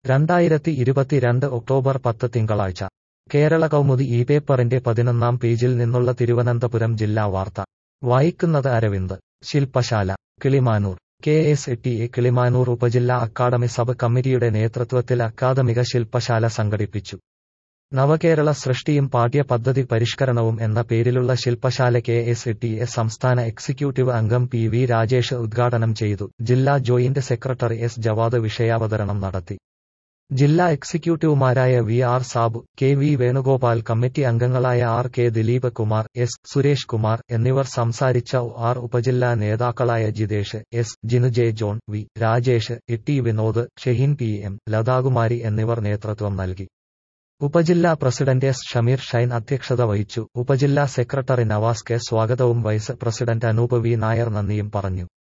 രണ്ടായിരത്തി ഇരുപത്തിരണ്ട് ഒക്ടോബർ പത്ത് തിങ്കളാഴ്ച കേരള കൗമുദി ഈ പേപ്പറിന്റെ പതിനൊന്നാം പേജിൽ നിന്നുള്ള തിരുവനന്തപുരം ജില്ലാ വാർത്ത വായിക്കുന്നത് അരവിന്ദ് ശില്പശാല Kilimanoor K S T A Kilimanoor ഉപജില്ലാ അക്കാദമി സബ് കമ്മിറ്റിയുടെ നേതൃത്വത്തിൽ അക്കാദമിക ശില്പശാല സംഘടിപ്പിച്ചു നവകേരള സൃഷ്ടിയും പാഠ്യപദ്ധതി പരിഷ്കരണവും എന്ന പേരിലുള്ള ശില്പശാല കെ എസ് ടി എ സംസ്ഥാന എക്സിക്യൂട്ടീവ് അംഗം പി വി രാജേഷ് ഉദ്ഘാടനം ചെയ്തു ജില്ലാ ജോയിന്റ് സെക്രട്ടറി എസ് ജവാദ് വിഷയാവതരണം നടത്തി ജില്ലാ എക്സിക്യൂട്ടീവുമാരായ V R Sabu K V Venugopal committee അംഗങ്ങളായ R K Dileep Kumar S Suresh Kumar എന്നിവർ സംസാരിച്ച ആർ ഉപജില്ലാ നേതാക്കളായ Jithesh S Jinu J John V Rajesh E Vinod Shaheen P M Lathakumari എന്നിവർ നേതൃത്വം നൽകി ഉപജില്ലാ പ്രസിഡന്റ് എസ് ഷമീർ ഷൈൻ അധ്യക്ഷത വഹിച്ചു ഉപജില്ലാ സെക്രട്ടറി നവാസ് കെ സ്വാഗതവും vice president Anoop V Nair നന്ദിയും പറഞ്ഞു